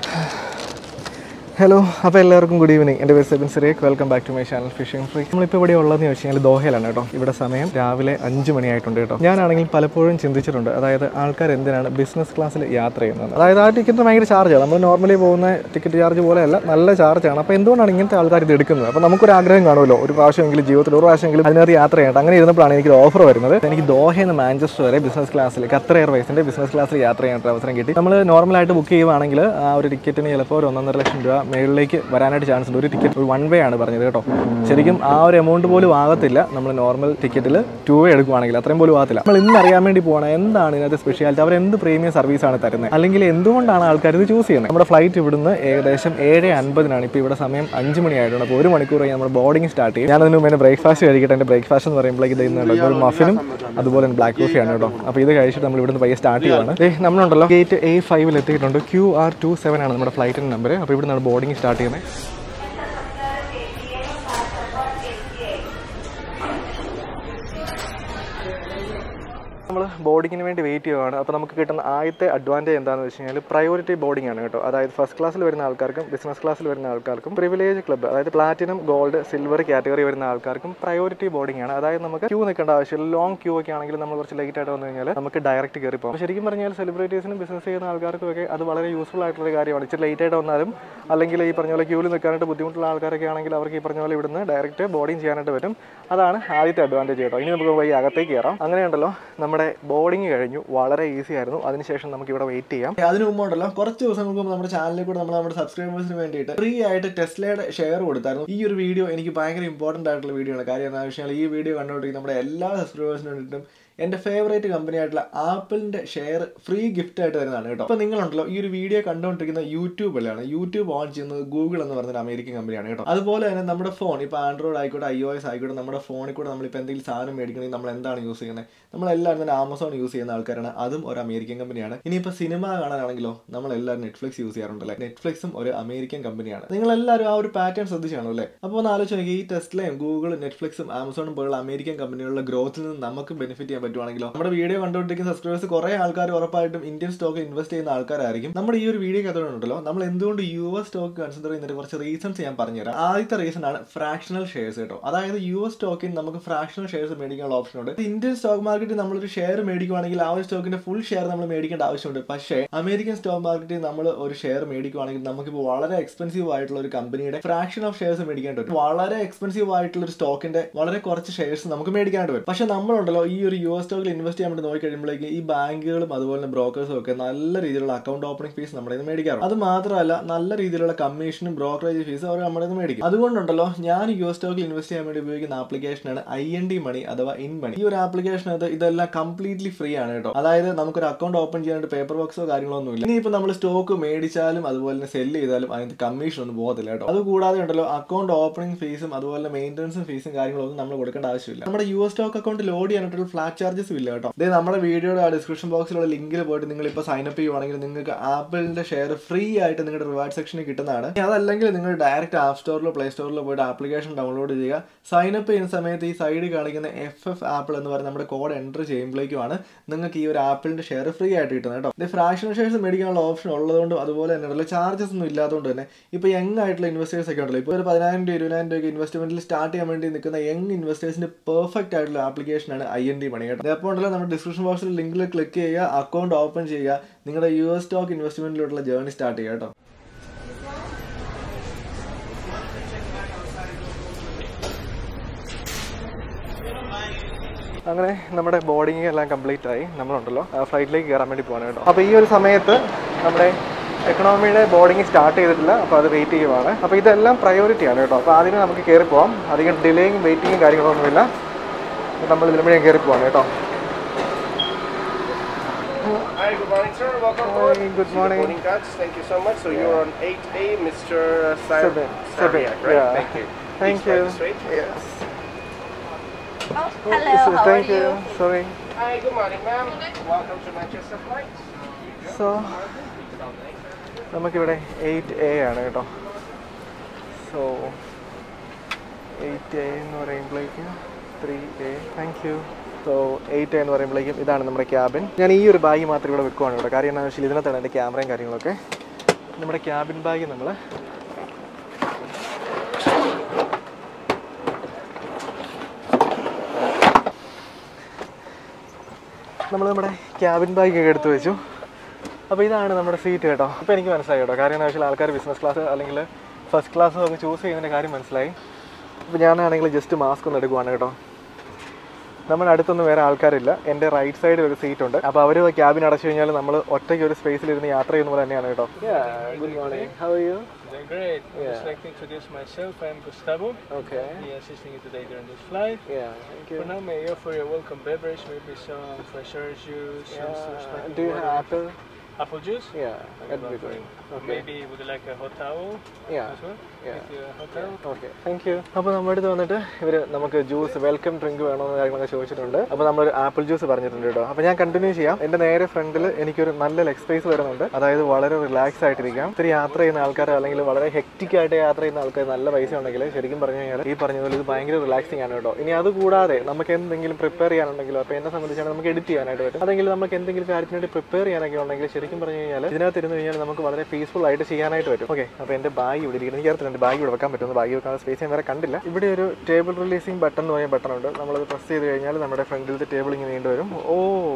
Hello അപ്പോൾ എല്ലാവർക്കും good evening എൻ്റെ പേര് Sebin Cyriac welcome back to my channel fishing free നമ്മളിപ്പോൾ ഇവിടെ ഉള്ളതെന്ന് വെച്ച് കഴിഞ്ഞാൽ ദോഹയിലാണ് കേട്ടോ ഇവിടെ സമയം രാവിലെ അഞ്ച് മണിയായിട്ടുണ്ട് കേട്ടോ ഞാനാണെങ്കിൽ പലപ്പോഴും ചിന്തിച്ചിട്ടുണ്ട് അതായത് ആൾക്കാർ എന്തിനാണ് ബിസിനസ് ക്ലാസ്സിൽ യാത്ര ചെയ്യുന്നത് അതായത് ആ ടിക്കറ്റ് ഭയങ്കര ചാർജാണ് നമ്മൾ നോർമലി പോകുന്ന ടിക്കറ്റ് ചാർജ് പോലെയല്ല നല്ല ചാർജാണ് അപ്പോൾ എന്തുകൊണ്ടാണ് ഇങ്ങനത്തെ ആൾക്കാർ ഇത് എടുക്കുന്നത് അപ്പോൾ നമുക്കൊരു ആഗ്രഹം കാണുമല്ലോ ഒരു പ്രാവശ്യമെങ്കിലും ജീവിതത്തിൽ ഒരു പ്രാവശ്യമെങ്കിലും അതിനകത്ത് യാത്ര ചെയ്യണം അങ്ങനെ ഇരുന്നപ്പോഴാണ് എനിക്ക് ഓഫർ വരുന്നത് എനിക്ക് ദോഹയിൽ നിന്ന് മാഞ്ചസ്റ്റർ വരെ ബിസിനസ് ക്ലാസ്സിൽ ഖത്തർ എയർവൈസിൻ്റെ ബിസിനസ് ക്ലാസ്സിൽ യാത്ര ചെയ്യാനായിട്ട് അവസരം കിട്ടി നമ്മൾ നോർമലായിട്ട് ബുക്ക് ചെയ്യുവാണെങ്കിൽ ആ ഒരു ടിക്കറ്റിന് ചിലപ്പോൾ ഒരു ഒന്നൊന്നര ലക്ഷം രൂപ മേളിലേക്ക് വരാനായിട്ട് ചാൻസ് ഉണ്ട് ഒരു ടിക്കറ്റ് ഒരു വൺ വേ ആണ് പറഞ്ഞത് കേട്ടോ ശരിക്കും ആ ഒരു എമൗണ്ട് പോലും ആകത്തില്ല നമ്മൾ നോർമൽ ടിക്കറ്റിൽ ടു വേ എടുക്കുവാണെങ്കിൽ അത്രയും പോലും ആകത്തില്ല നമ്മൾ ഇന്ന് അറിയാൻ വേണ്ടി പോകണം എന്താണ് ഇതിനകത്ത് സ്പെഷ്യാലിറ്റി അവർ എന്ത് പ്രീമിയം സർവീസ് ആണ് തരുന്നത് അല്ലെങ്കിൽ എന്തുകൊണ്ടാണ് ആൾക്കാർ ഇത് ചൂസ് ചെയ്യുന്നത് നമ്മുടെ ഫ്ലൈറ്റ് ഇവിടുന്ന് ഏകദേശം ഏഴ് അൻപതിനാണ് ഇപ്പോൾ ഇവിടെ സമയം അഞ്ച് മണിയായിട്ടുണ്ട് അപ്പോൾ ഒരു മണിക്കൂർ കഴിഞ്ഞ് നമ്മുടെ ബോർഡിംഗ് സ്റ്റാർട്ട് ചെയ്യും ഞാൻ അതിന് മുമ്പ് എൻ്റെ ബ്രേക്ക്ഫാസ്റ്റ് കഴിക്കട്ടെ എൻ്റെ ബ്രേക്ക്ഫാസ്റ്റ് എന്ന് പറയുമ്പോഴേക്ക് ഇത് ഇന്നുണ്ട് ഒരു മഫിനും അതുപോലെ തന്നെ ബ്ലാക്ക് കോഫിയാണ് കേട്ടോ അപ്പോൾ ഇത് കഴിച്ചിട്ട് നമ്മൾ ഇവിടുന്ന് പയ്യെ സ്റ്റാർട്ട് ചെയ്യുവാണ് ഏ നമ്മളുണ്ടല്ലോ ഗേറ്റ് എ ഫൈവിൽ എത്തിയിട്ടുണ്ട് ക്യൂ ആർ ടു സെവൻ ആണ് നമ്മുടെ ഫ്ലൈറ്റിൻ്റെ നമ്പർ അപ്പോൾ ഇവിടുന്നാണ് ബോർഡിംഗ് സ്റ്റാർട്ട് ചെയ്യുന്നത് നമ്മൾ ബോർഡിങ്ങിന് വേണ്ടി വെയിറ്റ് ചെയ്യുവാണ് അപ്പോൾ നമുക്ക് കിട്ടുന്ന ആദ്യത്തെ അഡ്വാൻറ്റേജ് എന്താണെന്ന് വെച്ച് കഴിഞ്ഞാൽ പ്രയോറിറ്റി ബോർഡിംഗ് ആണ് കേട്ടോ അതായത് ഫസ്റ്റ് ക്ലാസ്സിൽ വരുന്ന ആൾക്കാർക്കും ബിസിനസ് ക്ലാസ്സിൽ വരുന്ന ആൾക്കാർക്കും പ്രിവിലേജ് ക്ലബ്ബ് അതായത് പ്ലാറ്റിനം ഗോൾഡ് സിൽവർ കാറ്റഗറി വരുന്ന ആൾക്കാർക്കും പ്രയോറിറ്റി ബോർഡിംഗ് ആണ് അതായത് നമുക്ക് ക്യൂ നിൽക്കേണ്ട ആവശ്യമില്ല ലോങ് ക്യൂ ഒക്കെ ആണെങ്കിൽ നമ്മൾ കുറച്ച് ലേറ്റ് ആയിട്ട് വന്നു കഴിഞ്ഞാൽ നമുക്ക് ഡയറക്റ്റ് കയറി പോകും ശരിക്കും പറഞ്ഞാൽ സെലിബ്രിറ്റീസിനും ബിസിനസ് ചെയ്യുന്ന ആൾക്കാർക്കും ഒക്കെ അത് വളരെ യൂസ്ഫുൾ ആയിട്ടുള്ള കാര്യമാണ് ഇച്ചിരി ലേറ്റ് ആയിട്ട് വന്നാലും അല്ലെങ്കിൽ ഈ പറഞ്ഞ പോലെ ക്യൂവിൽ നിൽക്കാനായിട്ട് ബുദ്ധിമുട്ടുള്ള ആൾക്കാരൊക്കെ ആണെങ്കിൽ അവർക്ക് ഈ പറഞ്ഞ പോലെ ഇവിടുന്ന് ഡയറക്റ്റ് ബോർഡിംഗ് ചെയ്യാനായിട്ട് പറ്റും അതാണ് ആദ്യത്തെ അഡ്വാൻറ്റേജ് കേട്ടോ ഇനി നമുക്ക് പോയി അകത്തേക്ക് കയറാം അങ്ങനെയുണ്ടല്ലോ നമ്മുടെ ബോർഡിംഗ് കഴിഞ്ഞു വളരെ ഈസി ആയിരുന്നു അതിനുശേഷം നമുക്ക് ഇവിടെ വെയിറ്റ് ചെയ്യാം അതിനു മുമ്പുണ്ടല്ലോ കുറച്ച് ദിവസങ്ങൾക്ക് മുമ്പ് നമ്മുടെ ചാനലിൽ കൂടെ നമ്മൾ നമ്മുടെ സബ്സ്ക്രൈബേഴ്സിന് വേണ്ടിയിട്ട് ഫ്രീ ആയിട്ട് ടെസ്ലയുടെ ഷെയർ കൊടുത്തായിരുന്നു ഈ ഒരു വീഡിയോ എനിക്ക് ഭയങ്കര ഇമ്പോർട്ടന്റ് ആയിട്ടുള്ള വീഡിയോ ആണ് കാര്യം എന്താണെന്ന് വെച്ചാൽ ഈ വീഡിയോ കണ്ടുകൊണ്ടിരിക്കുന്ന നമ്മുടെ എല്ലാ സബ്സ്ക്രൈബേഴ്സിന് വേണ്ടിയിട്ടും എൻ്റെ ഫേവറേറ്റ് കമ്പനി ആയിട്ടുള്ള ആപ്പിളിന്റെ ഷെയർ ഫ്രീ ഗിഫ്റ്റ് ആയിട്ട് തരുന്നതാണ് കേട്ടോ അപ്പോൾ നിങ്ങളുണ്ടല്ലോ ഈ ഒരു വീഡിയോ കണ്ടുകൊണ്ടിരിക്കുന്ന യൂട്യൂബിലാണ് യൂട്യൂബ് ഓൺ ചെയ്യുന്നത് ഗൂഗിൾ എന്ന് പറയുന്ന ഒരു അമേരിക്കൻ കമ്പനിയാണ് കേട്ടോ അതുപോലെ തന്നെ നമ്മുടെ ഫോൺ ഇപ്പോൾ ആൻഡ്രോയിഡ് ആയിക്കോട്ടെ ഐ ഒ എസ് ആയിക്കോട്ടെ നമ്മുടെ ഫോണിൽ കൂടെ നമ്മളിപ്പോൾ എന്തെങ്കിലും സാധനം മേടിക്കണമെങ്കിൽ നമ്മൾ എന്താണ് യൂസ് ചെയ്യുന്നത് നമ്മളെല്ലാവരും തന്നെ ആമസോൺ യൂസ് ചെയ്യുന്ന ആൾക്കാരാണ് അതും ഒരു അമേരിക്കൻ കമ്പനിയാണ് ഇനിയിപ്പോൾ സിനിമ കാണാനാണെങ്കിലോ നമ്മളെല്ലാവരും നെറ്റ്ഫ്ലിക്സ് യൂസ് ചെയ്യാറുണ്ടല്ലേ നെറ്റ്ഫ്ലിക്സും ഒരു അമേരിക്കൻ കമ്പനിയാണ് നിങ്ങളെല്ലാവരും ആ ഒരു പാറ്റേൺ ശ്രദ്ധിച്ചാണോ അല്ലേ അപ്പോൾ ഒന്ന് ആലോചിച്ച് നോക്കി ഈ ടെസ്ലയും ഗൂഗിൾ നെറ്റ്ഫ്ലിക്സും ആമസോണും പോലുള്ള അമേരിക്കൻ കമ്പനികളുടെ ഗ്രോത്തിൽ നിന്ന് നമുക്ക് ബെനിഫിറ്റ് ചെയ്യാൻ പറ്റുവാണെങ്കിലോ നമ്മുടെ വീഡിയോ കണ്ടുകൊണ്ടിരിക്കുന്ന സബ്സ്ക്രൈബേഴ്സ് കുറെ ആൾക്കാർ ഉറപ്പായിട്ടും ഇന്ത്യൻ സ്റ്റോക്ക് ഇൻവെസ്റ്റ് ചെയ്യുന്ന ആൾക്കാരായിരിക്കും നമ്മുടെ ഈ ഒരു വീഡിയോ കഥകളുണ്ടല്ലോ നമ്മൾ എന്തുകൊണ്ട് യു എസ് സ്റ്റോക്ക് കൺസിഡർ ചെയ്യുന്നതിന് കുറച്ച് റീസൺസ് ഞാൻ പറഞ്ഞുതരാം ആദ്യത്തെ റീസൺ ആണ് ഫ്രാക്ഷണൽ ഷെയർസ് കേട്ടോ അതായത് യു എസ് സ്റ്റോക്കിൽ നമുക്ക് ഫ്രാക്ഷണൽ ഷെയർസ് മേടിക്കാനുള്ള ഓപ്ഷൻ ഉണ്ട് ഇന്ത്യൻ സ്റ്റോക്ക് മാർക്കറ്റിൽ നമ്മളൊരു ഷെയർ മേടിക്കുവാണെങ്കിൽ ആ ഒരു സ്റ്റോക്കിന്റെ ഫുൾ ഷെയർ നമ്മൾ മേടിക്കേണ്ട ആവശ്യമുണ്ട് പക്ഷേ അമേരിക്കൻ സ്റ്റോക്ക് മാർക്കറ്റിൽ നമ്മൾ ഒരു ഷെയർ മേടിക്കുവാണെങ്കിൽ നമുക്കിപ്പോൾ വളരെ എക്സ്പെൻസീവ് ആയിട്ടുള്ള ഒരു കമ്പനിയുടെ ഫ്രാക്ഷൻ ഓഫ് ഷെയർസ് മേടിക്കേണ്ടി വരും വളരെ എക്സ്പെൻസീവ് ആയിട്ടുള്ള ഒരു സ്റ്റോക്കിന്റെ വളരെ കുറച്ച് ഷെയർസ് നമുക്ക് മേടിക്കാനായിട്ട് വരും പക്ഷേ നമ്മളുണ്ടല്ലോ ഈ ഒരു യു എസ് സ്റ്റോക്കിൽ ഇൻവെസ്റ്റ് ചെയ്യാൻ വേണ്ടി നോക്കി കഴിയുമ്പോഴേക്ക് ഈ ബാങ്കുകളും അതുപോലെ തന്നെ ബ്രോക്കേഴ്സും ഒക്കെ നല്ല രീതിയിലുള്ള അക്കൗണ്ട് ഓപ്പണിംഗ് ഫീസ് നമ്മുടെ നിന്ന് മേടിക്കാറുണ്ട് അത് മാത്രമല്ല നല്ല രീതിയിലുള്ള കമ്മീഷനും ബ്രോക്കറേജ് ഫീസ് അവർ നമ്മുടെ നിന്ന് മേടിക്കും അതുകൊണ്ടുണ്ടല്ലോ ഞാൻ യു എസ് സ്റ്റോക്കിൽ ഇൻവെസ്റ്റ് ചെയ്യാൻ വേണ്ടി ഉപയോഗിക്കുന്ന ആപ്ലിക്കേഷനാണ് ഐ എൻ ഡി മണി അഥവാ ഇൻ മണി ഈ ഒരു ആപ്ലിക്കേഷൻ അത് ഇതെല്ലാം കംപ്ലീറ്റ്ലി ഫ്രീ ആണ് കേട്ടോ അതായത് നമുക്കൊരു അക്കൗണ്ട് ഓപ്പൺ ചെയ്യാനായിട്ട് പേപ്പർ ബോക്സോ കാര്യങ്ങളോ ഒന്നും ഇല്ല ഇനിയിപ്പോൾ നമ്മൾ സ്റ്റോക്ക് മേടിച്ചാലും അതുപോലെ തന്നെ സെല്ല് ചെയ്താലും അതിന് കമ്മീഷൻ ഒന്നും പോകത്തില്ല കേട്ടോ അത് കൂടാതെ ഉണ്ടല്ലോ അക്കൗണ്ട് ഓപ്പണിംഗ് ഫീസും അതുപോലെ മെയിൻ്റനൻസും ഫീസും കാര്യങ്ങളൊന്നും നമ്മൾ കൊടുക്കേണ്ട ആവശ്യമില്ല നമ്മുടെ U S stock account load ചെയ്യാനായിട്ടുള്ള ഫ്ലാറ്റ് ചാർജസും ഇല്ല കേട്ടോ ഇതേ നമ്മുടെ വീഡിയോയുടെ ആ ഡിസ്ക്രിപ്ഷൻ ബോക്സിലുള്ള ലിങ്കിൽ പോയിട്ട് നിങ്ങൾ ഇപ്പോൾ സൈൻ അപ്പ് ചെയ്യുവാണെങ്കിൽ നിങ്ങൾക്ക് ആപ്പിളിന്റെ ഷെയർ ഫ്രീ ആയിട്ട് നിങ്ങളുടെ റിവാർഡ് സെക്ഷനിൽ കിട്ടുന്നതാണ് ഇനി അതല്ലെങ്കിൽ നിങ്ങൾ ഡയറക്റ്റ് ആപ്പ് സ്റ്റോറിലോ പ്ലേ സ്റ്റോറിലോ പോയിട്ട് ആപ്ലിക്കേഷൻ ഡൗൺലോഡ് ചെയ്യുക സൈൻ അപ്പ് ചെയ്യുന്ന സമയത്ത് ഈ സൈഡിൽ കാണിക്കുന്ന എഫ് എഫ് ആപ്പിൾ എന്ന് പറയുന്ന നമ്മുടെ കോഡ് എൻ്റർ ചെയ്യുമ്പോഴേക്കുമാണ് നിങ്ങൾക്ക് ഈ ഒരു ആപ്പിളിന്റെ ഷെയർ ഫ്രീ ആയിട്ട് കിട്ടുന്നത് കേട്ടോ ഇത് ഫ്രാക്ഷൻ ഷെയർസ് മേടിക്കാനുള്ള ഓപ്ഷൻ ഉള്ളതുകൊണ്ടും അതുപോലെ തന്നെ ഉള്ള ചാർജസ് ഒന്നും ഇല്ലാത്തതുകൊണ്ട് തന്നെ ഇപ്പോൾ യങ് ആയിട്ടുള്ള ഇൻവെസ്റ്റേഴ്സ് ഒക്കെ ഉണ്ടല്ലോ ഇപ്പോൾ ഒരു പതിനായിരം രൂപ ഇരുപതിനായിരം രൂപ ഇൻവെസ്റ്റ്മെന്റിൽ സ്റ്റാർട്ട് ചെയ്യാൻ വേണ്ടി നിൽക്കുന്ന യങ് ഇൻവെസ്റ്റേഴ്സിന്റെ പെർഫെക്റ്റ് ആയിട്ടുള്ള ആപ്ലിക്കേഷനാണ് ഐ എൻ ഡി മണി കേട്ടോ അപ്പോൾ ഉണ്ടല്ലോ നമ്മുടെ ഡിസ്ക്രിപ്ഷൻ ബോക്സിൽ ലിങ്കിൽ ക്ലിക്ക് ചെയ്യുക അക്കൗണ്ട് ഓപ്പൺ ചെയ്യുക നിങ്ങളുടെ യു എസ് സ്റ്റോക്ക് ഇൻവെസ്റ്റ്മെന്റിലോട്ടുള്ള ജേർണി സ്റ്റാർട്ട് ചെയ്യുക കേട്ടോ അങ്ങനെ നമ്മുടെ ബോർഡിംഗ് എല്ലാം കംപ്ലീറ്റ് ആയി നമ്മളുണ്ടല്ലോ ഫ്ലൈറ്റിലേക്ക് കയറാൻ വേണ്ടി പോകണം കേട്ടോ അപ്പോൾ ഈ ഒരു സമയത്ത് നമ്മുടെ എക്കണോമിയുടെ ബോർഡിംഗ് സ്റ്റാർട്ട് ചെയ്തിട്ടില്ല അപ്പോൾ അത് വെയിറ്റ് ചെയ്യുവാണ് അപ്പോൾ ഇതെല്ലാം പ്രയോറിറ്റി ആണ് കേട്ടോ അപ്പോൾ ആദ്യമേ നമുക്ക് കയറി പോവാം അധികം ഡിലേയും വെയിറ്റിങ്ങും കാര്യങ്ങളൊന്നുമില്ല അപ്പോൾ നമ്മൾ ഇതിലും കൂടി കയറി പോവാണ് കേട്ടോ Hi, good morning, sir. Welcome aboard. Hi, good morning. Boarding cards. Thank you so much. So you're on 8A, Mr. Sar- Seven. Seven, Sarniak, right? yeah. Thank you. Thank Please you. ride straight. Yes. Oh, hello. How Thank are you. you? Sorry. Hi, good morning, ma'am. Welcome to Manchester Flights. So നമുക്കിവിടെ eight A ആണ് കേട്ടോ so eight A എന്ന് പറയുമ്പോഴേക്കും three A thank you so eight A എന്ന് പറയുമ്പോഴേക്കും ഇതാണ് നമ്മുടെ cabin ഞാൻ ഈ ഒരു ബാഗ് മാത്രം ഇവിടെ വെക്കുവാണ് ഇവിടെ കാര്യം എന്താണെന്ന് വെച്ചാൽ ഇതിനകത്താണ് എൻ്റെ ക്യാമറയും കാര്യങ്ങളൊക്കെ നമ്മുടെ ക്യാബിൻ ബാഗ് നമ്മൾ നമ്മൾ നമ്മുടെ ക്യാബിൻ ബാഗ് ഒക്കെ എടുത്തു വെച്ചു അപ്പോൾ ഇതാണ് നമ്മുടെ സീറ്റ് കേട്ടോ ഇപ്പോൾ എനിക്ക് മനസ്സിലായി കേട്ടോ കാര്യം എന്താ വെച്ചാൽ ആൾക്കാർ ബിസിനസ് ക്ലാസ് അല്ലെങ്കിൽ ഫസ്റ്റ് ക്ലാസ് ഒക്കെ ചൂസ് ചെയ്യുന്നതിൻ്റെ കാര്യം മനസ്സിലായി അപ്പോൾ ഞാനാണെങ്കിൽ ജസ്റ്റ് മാസ്ക് ഒന്ന് എടുക്കുവാണ് കേട്ടോ നമ്മുടെ അടുത്തൊന്നും വേറെ ആൾക്കാരില്ല എൻ്റെ റൈറ്റ് സൈഡിൽ ഒരു സീറ്റ് ഉണ്ട് അപ്പോൾ അവർ ക്യാബിൻ അടച്ചു കഴിഞ്ഞാൽ നമ്മൾ ഒറ്റയ്ക്ക് ഒരു സ്പേസിലിരുന്ന് യാത്ര ചെയ്യുന്ന പോലെ തന്നെയാണ് കേട്ടോ good morning how you Doing great. Yeah. Just like to introduce myself. I'm Gustavo. Okay Be assisting you today during this flight. For now, may I offer you a welcome beverage, maybe some fresh orange juice, some sparkling Do you water. have apple? apple juice? Yeah, that'd be Well, good. Okay. Maybe would you like a hot towel Yeah. as well? Yeah. Take you a hot towel. Okay thank you അപ്പോൾ നമ്മുടെ അടുത്ത് വന്നിട്ട് ഇവർ നമുക്ക് juice welcome drink വേണമെന്ന് കാര്യങ്ങളൊക്കെ ചോദിച്ചിട്ടുണ്ട് അപ്പോൾ നമ്മളൊരു ആപ്പിൾ ജ്യൂസ് പറഞ്ഞിട്ടുണ്ട് കേട്ടോ അപ്പോൾ ഞാൻ കണ്ടിന്യൂ ചെയ്യാം എൻ്റെ നേരെ ഫ്രണ്ടിൽ എനിക്കൊരു നല്ല ലെഗ് സ്പേസ് വരുന്നുണ്ട് അതായത് വളരെ റിലാക്സ് ആയിട്ടിരിക്കാം ഇത്തിരി യാത്ര ചെയ്യുന്ന ആൾക്കാർ അല്ലെങ്കിൽ വളരെ ഹെക്റ്റിക് ആയിട്ട് യാത്ര ചെയ്യുന്ന ആൾക്കാർ നല്ല പൈസ ഉണ്ടെങ്കിൽ ശരിക്കും പറഞ്ഞു കഴിഞ്ഞാൽ ഈ പറഞ്ഞ പോലെ ഇത് ഭയങ്കര റിലാക്സിങ് ആണ് കേട്ടോ ഇനി അത് കൂടാതെ നമുക്ക് എന്തെങ്കിലും പ്രിപ്പയർ ചെയ്യാനുണ്ടെങ്കിലോ അപ്പോൾ എന്നെ സംബന്ധിച്ചാണ് നമുക്ക് എഡിറ്റ് ചെയ്യാനായിട്ട് പറ്റും അതെങ്കിൽ നമുക്ക് എന്തെങ്കിലും കാര്യത്തിന് വേണ്ടി പ്രിപ്പയർ ചെയ്യാനൊക്കെ ഉണ്ടെങ്കിൽ ശരിക്കും പറഞ്ഞു കഴിഞ്ഞാൽ ഇതിനകത്ത് ഇരുന്ന് കഴിഞ്ഞാൽ നമുക്ക് വളരെ പീസ്ഫുൾ ആയിട്ട് ചെയ്യാനായിട്ട് പറ്റും ഓക്കെ അപ്പോൾ എൻ്റെ ബാഗ് ഇവിടെ ഇരിക്കുന്നത് എനിക്ക് അറിയത്തില്ല എൻ്റെ ബാഗ് ഇവിടെ വെക്കാൻ പറ്റുമെന്ന് ബാഗ് വെക്കാൻ സ്പേസ് ഞാൻ വേറെ കണ്ടില്ല ഇവിടെ ഒരു ടേബിൾ റിലീസിങ് ബട്ടൺ എന്ന് പറഞ്ഞ ബട്ടൺ ഉണ്ട് നമ്മളത് പ്രസ് ചെയ്ത് കഴിഞ്ഞാൽ നമ്മുടെ ഫ്രണ്ടിലത്തെ ടേബിൾ ഇങ്ങനെ നീണ്ടു വരും ഓ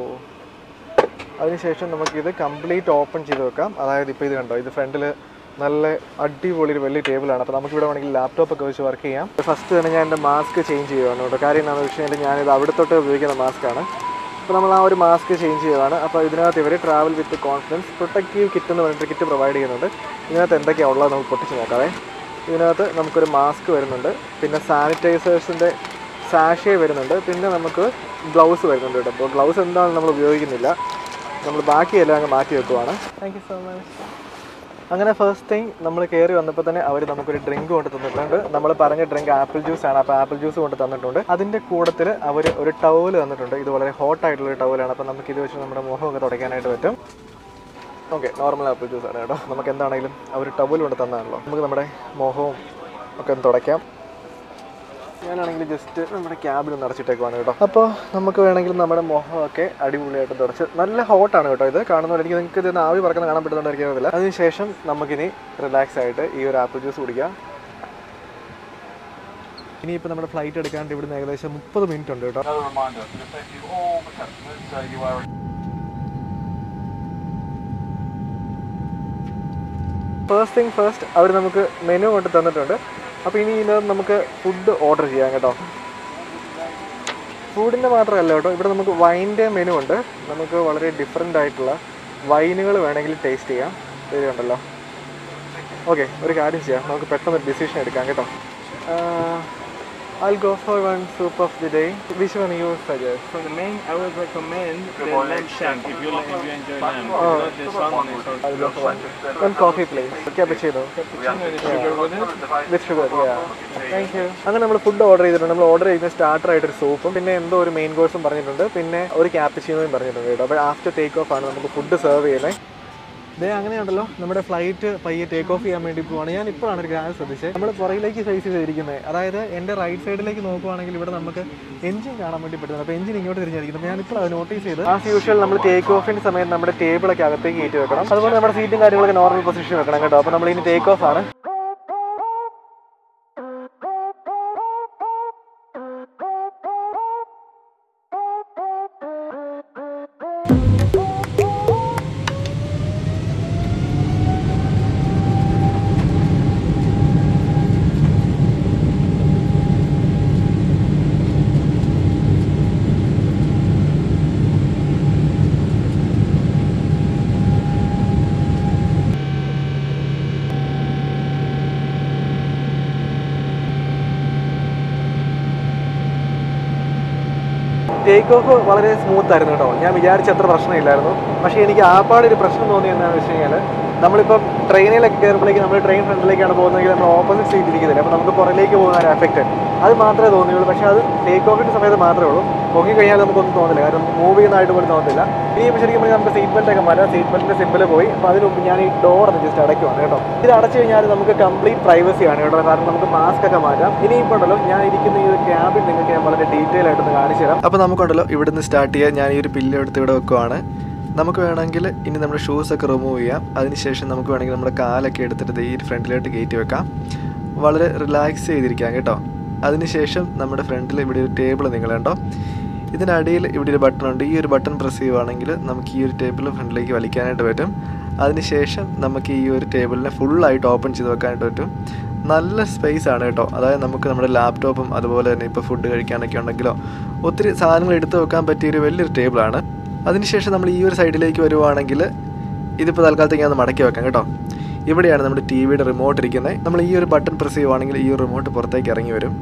അതിനുശേഷം നമുക്കിത് കംപ്ലീറ്റ് ഓപ്പൺ ചെയ്ത് വെക്കാം അതായത് ഇപ്പോൾ ഇത് കണ്ടോ ഇത് ഫ്രണ്ടിൽ നല്ല അടിപൊളി ഒരു വലിയ ടേബിളാണ് അപ്പോൾ നമുക്ക് ഇവിടെ വേണമെങ്കിൽ ലാപ്ടോപ്പ് ഒക്കെ വെച്ച് വർക്ക് ചെയ്യാം ഫസ്റ്റ് തന്നെ ഞാൻ എൻ്റെ മാസ്ക് ചേഞ്ച് ചെയ്യുവാണ് കേട്ടോ കാര്യം എന്താണെന്ന് വെച്ച് കഴിഞ്ഞാൽ ഞാനിത് അവിടെ തൊട്ട് ഉപയോഗിക്കുന്ന മാസ്കാണ് അപ്പോൾ നമ്മൾ ആ ഒരു മാസ്ക് ചേഞ്ച് ചെയ്യുവാണ് അപ്പോൾ ഇതിനകത്ത് ഇവർ travel with confidence protective kit എന്ന് പറഞ്ഞിട്ട് കിറ്റ് പ്രൊവൈഡ് ചെയ്യുന്നുണ്ട് ഇതിനകത്ത് എന്തൊക്കെയാണ് ഉള്ളത് നമുക്ക് പൊട്ടിച്ച് നോക്കാവേ ഇതിനകത്ത് നമുക്കൊരു മാസ്ക് വരുന്നുണ്ട് പിന്നെ സാനിറ്റൈസേഴ്സിൻ്റെ സാഷേ വരുന്നുണ്ട് പിന്നെ നമുക്ക് ഗ്ലൗസ് വരുന്നുണ്ട് കേട്ടോ അപ്പോൾ ഗ്ലൗസ് എന്താണെന്ന് നമ്മൾ ഉപയോഗിക്കുന്നില്ല നമ്മൾ ബാക്കിയെല്ലാം അങ്ങ് മാറ്റി വെക്കുവാണ് താങ്ക് യു സോ മച്ച് അങ്ങനെ ഫസ്റ്റ് ടൈം നമ്മൾ കയറി വന്നപ്പോൾ തന്നെ അവർ നമുക്കൊരു ഡ്രിങ്ക് കൊണ്ട് തന്നിട്ടുണ്ട് നമ്മൾ പറഞ്ഞ ഡ്രിങ്ക് ആപ്പിൾ ജ്യൂസ് ആണ് അപ്പോൾ ആപ്പിൾ ജ്യൂസ് കൊണ്ട് തന്നിട്ടുണ്ട് അതിൻ്റെ കൂട്ടത്തിൽ അവർ ഒരു ടവൽ തന്നിട്ടുണ്ട് ഇത് വളരെ ഹോട്ട് ആയിട്ടുള്ള ഒരു ടവലാണ് അപ്പോൾ നമുക്ക് ഇത് വെച്ച് നമ്മുടെ മുഖമൊക്കെ തുടയ്ക്കാനായിട്ട് പറ്റും ഓക്കെ നോർമൽ ആപ്പിൾ ജ്യൂസ് ആണ് കേട്ടോ നമുക്ക് എന്താണെങ്കിലും അവർ ടവൽ കൊണ്ട് തന്നാണല്ലോ നമുക്ക് നമ്മുടെ മുഖവും ഒക്കെ ഒന്ന് തുടയ്ക്കാം ഞാനാണെങ്കിൽ ജസ്റ്റ് നമ്മുടെ ക്യാബിൽ ഒന്ന് അടച്ചിട്ടേക്കുവാണ് കേട്ടോ അപ്പോൾ നമുക്ക് വേണമെങ്കിൽ നമ്മുടെ മുഖമൊക്കെ അടിപൊളിയായിട്ട് തുടച്ച് നല്ല ഹോട്ടാണ് കേട്ടോ ഇത് കാണുന്നവരെ എനിക്ക് നിങ്ങൾക്ക് ഇത് ആവി പറക്കുന്ന കാണാൻ പറ്റുന്നുണ്ട് അറിയില്ല അതിനുശേഷം നമുക്കിനി റിലാക്സ് ആയിട്ട് ഈ ഒരു ആപ്പിൾ ജ്യൂസ് കുടിക്കാം ഇനിയിപ്പോൾ നമ്മുടെ ഫ്ലൈറ്റ് എടുക്കാണ്ട് ഇവിടുന്ന് ഏകദേശം മുപ്പത് മിനിറ്റ് ഉണ്ട് കേട്ടോ Another reminder for the safety of all the customers, uh, you are first thing first അവർ നമുക്ക് മെനു കൊണ്ട് തന്നിട്ടുണ്ട് അപ്പോൾ ഇനി ഇതിനകത്ത് നമുക്ക് ഫുഡ് ഓർഡർ ചെയ്യാം കേട്ടോ ഫുഡിൻ്റെ മാത്രമല്ല കേട്ടോ ഇവിടെ നമുക്ക് വൈൻ്റെ മെനു ഉണ്ട് നമുക്ക് വളരെ ഡിഫറെൻ്റ് ആയിട്ടുള്ള വൈനുകൾ വേണമെങ്കിൽ ടേസ്റ്റ് ചെയ്യാം ഇത് കണ്ടല്ലോ ഓക്കെ ഒരു കാര്യം ചെയ്യാം നമുക്ക് പെട്ടെന്ന് ഡിസിഷൻ എടുക്കാം കേട്ടോ I'll go for one soup of the day. Which one you suggest? For the main, I would recommend the lamb shank if you, if you enjoy lamb. Oh. Not the salmon is I'll go for one. One coffee please. Cappuccino. Cappuccino with sugar with it. With sugar thank you അങ്ങനെ നമ്മൾ food order ചെയ്തിട്ടുണ്ട് നമ്മൾ order ചെയ്യുന്ന starter ആയിട്ട് ഒരു സൂപ്പും പിന്നെ എന്തോ ഒരു മെയിൻ കോഴ്സും പറഞ്ഞിട്ടുണ്ട് പിന്നെ ഒരു ക്യാപ്പിച്ചിനോയും പറഞ്ഞിട്ടുണ്ട് കേട്ടോ അപ്പോൾ ആഫ്റ്റർ ടേക്ക് ഓഫ് ആണ് നമുക്ക് ഫുഡ് സെർവ് ചെയ്യുന്നത് ദേ അങ്ങനെയുണ്ടല്ലോ നമ്മുടെ ഫ്ലൈറ്റ് പയ്യെ ടേക്ക് ഓഫ് ചെയ്യാൻ വേണ്ടി പോവാണ് ഞാൻ ഇപ്പോഴാണ് ഒരു കാര്യം ശ്രദ്ധിച്ചത് നമ്മൾ പുറകിലേക്ക് ഫേസ് ചെയ്തിരിക്കുന്നത് അതായത് എൻ്റെ റൈറ്റ് സൈഡിലേക്ക് നോക്കുവാണെങ്കിൽ ഇവിടെ നമുക്ക് എഞ്ചിൻ കാണാൻ വേണ്ടി പറ്റുന്നത് അപ്പോൾ എഞ്ചിൻ ഇങ്ങോട്ട് തിരിഞ്ഞിരിക്കുന്നത് ഞാൻ ഇപ്പോൾ അത് നോട്ടീസ് ചെയ്ത് ആസ് യൂഷ്വൽ നമ്മൾ ടേക്ക് ഓഫിൻ്റെ സമയത്ത് നമ്മുടെ ടേബിളൊക്കെ അകത്തേക്ക് കയറ്റി വെക്കണം അതുപോലെ നമ്മുടെ സീറ്റും കാര്യങ്ങളൊക്കെ നോർമൽ പൊസിഷൻ വെക്കണം കേട്ടോ അപ്പോൾ നമ്മൾ ഇനി ടേക്ക് ഓഫ് ആണ് ടേക്ക് ഓഫ് വളരെ സ്മൂത്ത് ആയിരുന്നു കേട്ടോ ഞാൻ വിചാരിച്ച അത്ര പ്രശ്നമില്ലായിരുന്നു പക്ഷേ എനിക്ക് ആപ്പാടെ ഒരു പ്രശ്നം തോന്നി എന്താണെന്ന് വെച്ച് കഴിഞ്ഞാൽ നമ്മളിപ്പം ട്രെയിനിലൊക്കെ കയറുമ്പോഴേക്ക് നമ്മൾ ട്രെയിൻ ഫ്രണ്ടിലേക്കാണ് പോകുന്നതെങ്കിൽ നമ്മൾ ഓപ്പോസിറ്റ് സീറ്റ് ഇരിക്കുന്നില്ല അപ്പോൾ നമുക്ക് പുറകിലേക്ക് പോകുന്ന ഒരു എഫക്റ്റ് അത് മാത്രമേ തോന്നിയുള്ളൂ പക്ഷേ അത് ടേക്ക് ഓഫിൻ്റെ സമയത്ത് മാത്രമേ ഉള്ളൂ പൊക്കി കഴിഞ്ഞാൽ നമുക്കൊന്നും തോന്നില്ല കാരണം മൂവ് ചെയ്യുന്നതായിട്ട് പോലും തോന്നത്തില്ല ഇനിയിപ്പോൾ ശരിക്കും പറഞ്ഞാൽ നമുക്ക് സീറ്റ് ബെൽറ്റ് ഒക്കെ മാറ്റാം സീറ്റ് ബെൽറ്റിൻ്റെ സിമ്പിൾ പോയി അപ്പോൾ അതിന് മുമ്പ് ഞാൻ ഈ ഡോർ ഒന്ന് ജസ്റ്റ് അടയ്ക്കുവാണ് കേട്ടോ ഇത് അടച്ചു കഴിഞ്ഞാൽ നമുക്ക് കംപ്ലീറ്റ് പ്രൈവസി ആണ് കേട്ടോ കാരണം നമുക്ക് മാസ്ക് ഒക്കെ മാറ്റാം ഇനിയിപ്പോൾ ഉണ്ടല്ലോ ഞാൻ ഇരിക്കുന്ന ഈ ക്യാബിൻ നിങ്ങൾക്ക് ഞാൻ വളരെ ഡീറ്റെയിൽ ആയിട്ടൊന്ന് കാണിച്ചു തരാം അപ്പോൾ നമുക്കുണ്ടല്ലോ ഇവിടുന്ന് സ്റ്റാർട്ട് ചെയ്യാൻ ഞാൻ ഈ ഒരു പില്ല് എടുത്ത് ഇവിടെ വെക്കുവാണ് നമുക്ക് വേണമെങ്കിൽ ഇനി നമ്മുടെ ഷൂസൊക്കെ റിമൂവ് ചെയ്യാം അതിനുശേഷം നമുക്ക് വേണമെങ്കിൽ നമ്മുടെ കാലൊക്കെ എടുത്തിട്ട് ദേ ഈ ഫ്രണ്ടിലോട്ട് കയറ്റി വെക്കാം വളരെ റിലാക്സ് ചെയ്തിരിക്കാം കേട്ടോ അതിനുശേഷം നമ്മുടെ ഫ്രണ്ടിൽ ഇവിടെ ഒരു ടേബിൾ നിങ്ങൾ കണ്ടോ ഇതിനടിയിൽ ഇവിടെ ഒരു ബട്ടൺ ഉണ്ട് ഈ ഒരു ബട്ടൺ പ്രസ് ചെയ്യുവാണെങ്കിൽ നമുക്ക് ഈ ഒരു ടേബിൾ ഫ്രണ്ടിലേക്ക് വലിക്കാനായിട്ട് പറ്റും അതിനുശേഷം നമുക്ക് ഈ ഒരു ടേബിളിനെ ഫുള്ളായിട്ട് ഓപ്പൺ ചെയ്ത് വെക്കാനായിട്ട് പറ്റും നല്ല സ്പേസ് ആണ് കേട്ടോ അതായത് നമുക്ക് നമ്മുടെ ലാപ്ടോപ്പും അതുപോലെ തന്നെ ഇപ്പോൾ ഫുഡ് കഴിക്കാനൊക്കെ ഉണ്ടെങ്കിലോ ഒത്തിരി സാധനങ്ങൾ എടുത്തു വെക്കാൻ പറ്റിയൊരു വലിയൊരു ടേബിളാണ് അതിനുശേഷം നമ്മൾ ഈ ഒരു സൈഡിലേക്ക് വരുവാണെങ്കിൽ ഇതിപ്പോൾ തൽക്കാലത്തേക്ക് ഞാൻ മടക്കി വെക്കാം കേട്ടോ ഇവിടെയാണ് നമ്മുടെ ടി വിയുടെ റിമോട്ട് ഇരിക്കുന്നത് നമ്മൾ ഈ ഒരു ബട്ടൺ പ്രസ് ചെയ്യുവാണെങ്കിൽ ഈ ഒരു റിമോട്ട് പുറത്തേക്ക് ഇറങ്ങി വരും